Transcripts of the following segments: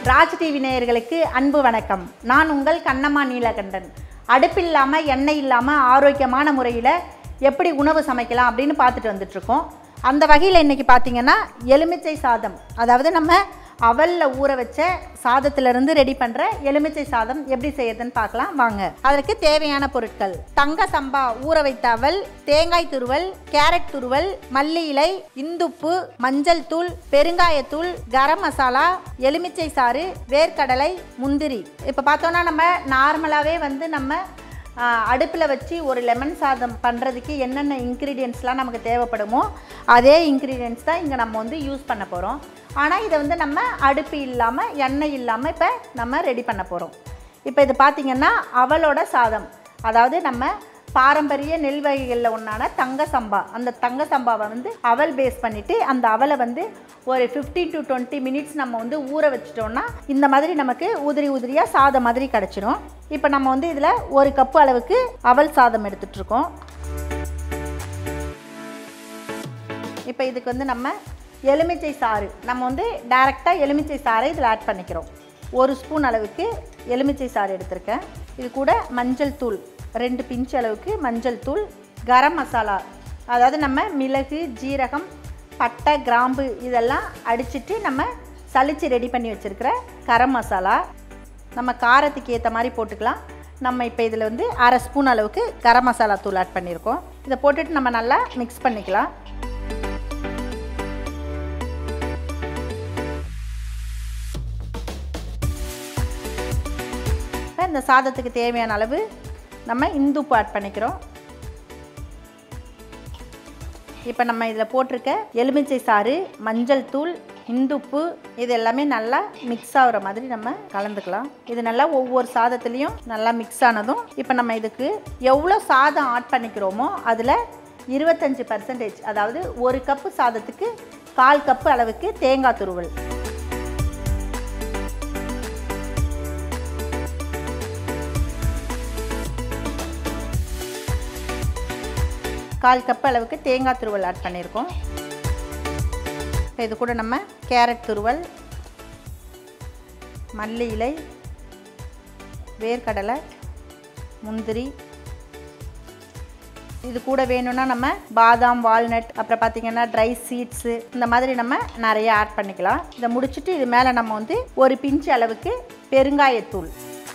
Raj TV நேயர்களுக்கு அன்பு வணக்கம் நான் உங்கள் கண்ணம்மா நீலகண்டன் அடுப்பு இல்லாமல் எண்ணெய் இல்லாமல் ஆரோக்கியமான முறையில் எப்படி உணவு சமைக்கலாம் அப்படின்னு பார்த்துட்டு வந்துட்ருக்கோம் அந்த வகையில் இன்றைக்கி பார்த்தீங்கன்னா எலுமிச்சை சாதம் அதாவது நம்ம அவலில் ஊற வச்ச சாதத்திலிருந்து ரெடி பண்ணுற எலுமிச்சை சாதம் எப்படி செய்யறதுன்னு பார்க்கலாம் வாங்க அதற்கு தேவையான பொருட்கள் தங்க சம்பா ஊற வைத்த அவல் தேங்காய் துருவல் கேரட் துருவல் மல்லி இலை இந்துப்பு மஞ்சள் தூள் பெருங்காயத்தூள் கரம் மசாலா எலுமிச்சை சாறு வேர்க்கடலை முந்திரி இப்போ பார்த்தோன்னா நம்ம நார்மலாகவே வந்து நம்ம அடுப்பில் வச்சு ஒரு லெமன் சாதம் பண்ணுறதுக்கு என்னென்ன இன்க்ரீடியன்ஸ்லாம் நமக்கு தேவைப்படுமோ அதே இன்க்ரீடியன்ஸ் தான் இங்கே நம்ம வந்து யூஸ் பண்ண போகிறோம் ஆனால் இதை வந்து நம்ம அடுப்பு இல்லாமல் எண்ணெய் இல்லாமல் இப்போ நம்ம ரெடி பண்ண போகிறோம் இப்போ இது பார்த்திங்கன்னா அவளோட சாதம் அதாவது நம்ம பாரம்பரிய நெல் வகைகளில் ஒன்றான தங்க சம்பா அந்த தங்க சம்பாவை வந்து அவல் பேஸ் பண்ணிவிட்டு அந்த அவலை வந்து ஒரு ஃபிஃப்டீன் டு டுவெண்ட்டி மினிட்ஸ் நம்ம வந்து ஊற வச்சிட்டோம்னா இந்த மாதிரி நமக்கு உதிரி உதிரியாக சாதம் மாதிரி கிடச்சிரும் இப்போ நம்ம வந்து இதில் ஒரு கப்பு அளவுக்கு அவல் சாதம் எடுத்துட்ருக்கோம் இப்போ இதுக்கு வந்து நம்ம எலுமிச்சை சாறு நம்ம வந்து டைரெக்டாக எலுமிச்சை சாறை இதில் ஆட் பண்ணிக்கிறோம் ஒரு ஸ்பூன் அளவுக்கு எலுமிச்சை சாறு எடுத்திருக்கேன் இது கூட மஞ்சள் தூள் ரெண்டு பிஞ்ச் அளவுக்கு மஞ்சள் தூள் கரம் மசாலா அதாவது நம்ம மிளகு ஜீரகம் பட்டை கிராம்பு இதெல்லாம் அடிச்சிட்டு நம்ம சலிச்சு ரெடி பண்ணி வச்சுருக்கிற கரம் மசாலா நம்ம காரத்துக்கு ஏற்ற மாதிரி போட்டுக்கலாம் நம்ம இப்போ இதில் வந்து அரை ஸ்பூன் அளவுக்கு கரம் மசாலா தூள் ஆட் பண்ணியிருக்கோம் இதை போட்டுட்டு நம்ம நல்லா மிக்ஸ் பண்ணிக்கலாம் இப்போ இந்த சாதத்துக்கு தேவையான அளவு நம்ம இந்துப்பு ஆட் பண்ணிக்கிறோம் இப்போ நம்ம இதில் போட்டிருக்க எலுமிச்சை சாறு மஞ்சள் தூள் இந்துப்பு இது எல்லாமே நல்லா மிக்ஸ் ஆகுற மாதிரி நம்ம கலந்துக்கலாம் இது நல்லா ஒவ்வொரு சாதத்துலேயும் நல்லா மிக்ஸ் ஆனதும் இப்போ நம்ம இதுக்கு எவ்வளோ சாதம் ஆட் பண்ணிக்கிறோமோ அதில் இருபத்தஞ்சி பர்சன்டேஜ் அதாவது ஒரு கப்பு சாதத்துக்கு கால் கப்பு அளவுக்கு தேங்காய் துருவல் கால் கப் அளவுக்கு தேங்காய் துருவல் ஆட் பண்ணியிருக்கோம் இப்போ இது கூட நம்ம கேரட் துருவல் மல்லி இலை வேர்க்கடலை முந்திரி இது கூட வேணும்னா நம்ம பாதாம் வால்நட் அப்புறம் பார்த்திங்கன்னா ட்ரை சீட்ஸு இந்த மாதிரி நம்ம நிறைய ஆட் பண்ணிக்கலாம் இதை முடிச்சுட்டு இது மேலே நம்ம வந்து ஒரு பிஞ்சு அளவுக்கு பெருங்காயத்தூள்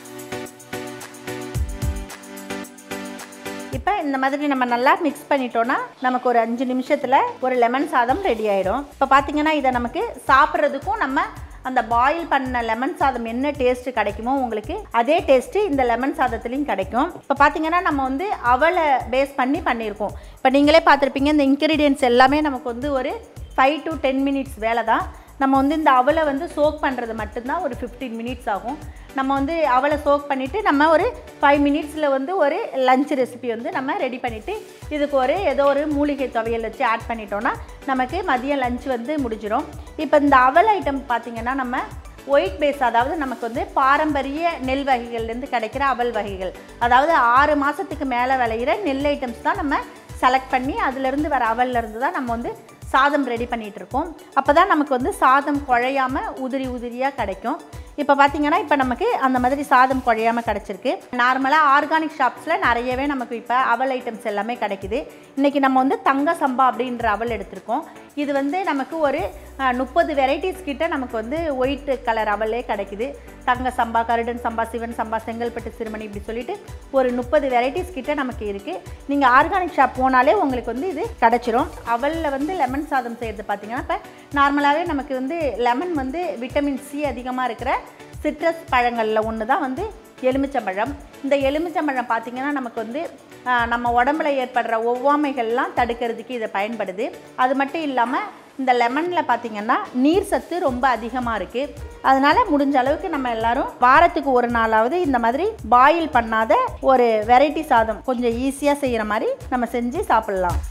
இப்போ இந்த மாதிரி நம்ம நல்லா மிக்ஸ் பண்ணிட்டோன்னா நமக்கு ஒரு அஞ்சு நிமிஷத்தில் ஒரு லெமன் சாதம் ரெடி ஆகிடும் இப்போ பார்த்தீங்கன்னா இதை நமக்கு சாப்பிட்றதுக்கும் நம்ம அந்த பாயில் பண்ண லெமன் சாதம் என்ன டேஸ்ட்டு கிடைக்குமோ உங்களுக்கு அதே டேஸ்ட்டு இந்த லெமன் சாதத்துலேயும் கிடைக்கும் இப்போ பார்த்தீங்கன்னா நம்ம வந்து அவலை பேஸ் பண்ணி பண்ணியிருக்கோம் இப்போ நீங்களே பார்த்துருப்பீங்க இந்த இன்க்ரீடியன்ஸ் எல்லாமே நமக்கு வந்து ஒரு ஃபைவ் டு டென் மினிட்ஸ் வேலை தான் நம்ம வந்து இந்த அவலை வந்து சோக் பண்ணுறது மட்டும்தான் ஒரு ஃபிஃப்டீன் மினிட்ஸ் ஆகும் நம்ம வந்து அவலை சோக் பண்ணிவிட்டு நம்ம ஒரு ஃபைவ் மினிட்ஸில் வந்து ஒரு லஞ்ச் ரெசிபி வந்து நம்ம ரெடி பண்ணிவிட்டு இதுக்கு ஒரு ஏதோ ஒரு மூலிகை துவையல் வச்சு ஆட் பண்ணிட்டோன்னா நமக்கு மதியம் லஞ்ச் வந்து முடிஞ்சிடும் இப்போ இந்த அவல் ஐட்டம் பார்த்திங்கன்னா நம்ம ஒயிட் பேஸ் அதாவது நமக்கு வந்து பாரம்பரிய நெல் வகைகள்லேருந்து கிடைக்கிற அவல் வகைகள் அதாவது ஆறு மாதத்துக்கு மேலே விளையிற நெல் ஐட்டம்ஸ் தான் நம்ம செலக்ட் பண்ணி அதுலேருந்து வர அவல்லேருந்து தான் நம்ம வந்து சாதம் ரெடி பண்ணிகிட்டு இருக்கோம் அப்போ தான் நமக்கு வந்து சாதம் குழையாமல் உதிரி உதிரியாக கிடைக்கும் இப்போ பார்த்தீங்கன்னா இப்போ நமக்கு அந்த மாதிரி சாதம் குழையாமல் கிடச்சிருக்கு நார்மலாக ஆர்கானிக் ஷாப்ஸில் நிறையவே நமக்கு இப்போ அவல் ஐட்டம்ஸ் எல்லாமே கிடைக்குது இன்றைக்கி நம்ம வந்து தங்க சம்பா அப்படின்ற அவல் எடுத்திருக்கோம் இது வந்து நமக்கு ஒரு முப்பது வெரைட்டிஸ் கிட்ட நமக்கு வந்து ஒயிட் கலர் அவலே கிடைக்குது தங்க சம்பா கருடன் சம்பா சிவன் சம்பா செங்கல்பட்டு சிறுமணி இப்படி சொல்லிட்டு ஒரு முப்பது வெரைட்டிஸ் கிட்ட நமக்கு இருக்குது நீங்கள் ஆர்கானிக் ஷாப் போனாலே உங்களுக்கு வந்து இது கிடச்சிரும் அவலில் வந்து லெமன் சாதம் செய்கிறது பார்த்தீங்கன்னா இப்போ நார்மலாகவே நமக்கு வந்து லெமன் வந்து விட்டமின் சி அதிகமாக இருக்கிற சிட்ரஸ் பழங்களில் ஒன்று தான் வந்து எலுமிச்சம்பழம் இந்த எலுமிச்சம்பழம் பார்த்திங்கன்னா நமக்கு வந்து நம்ம உடம்புல ஏற்படுற ஒவ்வாமைகள்லாம் தடுக்கிறதுக்கு இதை பயன்படுது அது மட்டும் இல்லாமல் இந்த லெமனில் பார்த்திங்கன்னா நீர் சத்து ரொம்ப அதிகமாக இருக்குது அதனால் முடிஞ்ச அளவுக்கு நம்ம எல்லாரும் வாரத்துக்கு ஒரு நாளாவது இந்த மாதிரி பாயில் பண்ணாத ஒரு வெரைட்டி சாதம் கொஞ்சம் ஈஸியாக செய்கிற மாதிரி நம்ம செஞ்சு சாப்பிட்லாம்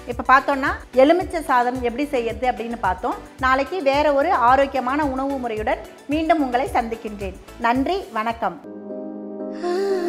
இப்போ பார்த்தோம்னா எலுமிச்சை சாதம் எப்படி செய்யறது அப்படின்னு பார்த்தோம் நாளைக்கு வேற ஒரு ஆரோக்கியமான உணவு முறையுடன் மீண்டும் உங்களை சந்திக்கின்றேன் நன்றி வணக்கம் ah